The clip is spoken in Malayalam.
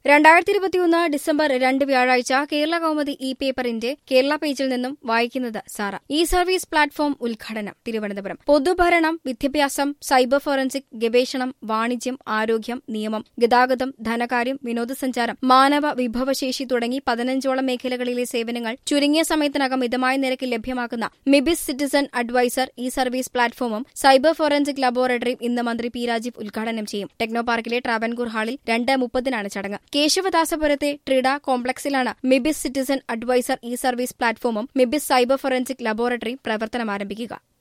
രണ്ടായിരത്തി ഇരുപത്തിയൊന്ന് ഡിസംബർ രണ്ട് വ്യാഴാഴ്ച കേരള കൗമുദി ഇ പേപ്പറിന്റെ കേരള പേജിൽ നിന്നും വായിക്കുന്നത് സാറ ഇ സർവീസ് പ്ലാറ്റ്ഫോം ഉദ്ഘാടനം തിരുവനന്തപുരം പൊതുഭരണം വിദ്യാഭ്യാസം സൈബർ ഫോറൻസിക് ഗവേഷണം വാണിജ്യം ആരോഗ്യം നിയമം ഗതാഗതം ധനകാര്യം വിനോദസഞ്ചാരം മാനവ വിഭവശേഷി തുടങ്ങി പതിനഞ്ചോളം മേഖലകളിലെ സേവനങ്ങൾ ചുരുങ്ങിയ സമയത്തിനകം മിതമായ നിരക്കിൽ ലഭ്യമാക്കുന്ന മിബിസ് സിറ്റിസൺ അഡ്വൈസർ ഇ സർവീസ് പ്ലാറ്റ്ഫോമും സൈബർ ഫോറൻസിക് ലബോറട്ടറിയും ഇന്ന് മന്ത്രി പി രാജീവ് ഉദ്ഘാടനം ചെയ്യും ടെക്നോ പാർക്കിലെ ട്രാവൻകൂർ ഹാളിൽ രണ്ട് മുപ്പതിനാണ് ചടങ്ങ് കേശവദാസപുരത്തെ ട്രിഡ കോംപ്ലക്സിലാണ് മിബിസ് സിറ്റിസൺ അഡ്വൈസർ ഇ സർവീസ് പ്ലാറ്റ്ഫോമും മിബിസ് സൈബർ ഫോറൻസിക് ലബോറട്ടറിയും പ്രവർത്തനമാരംഭിക്കുക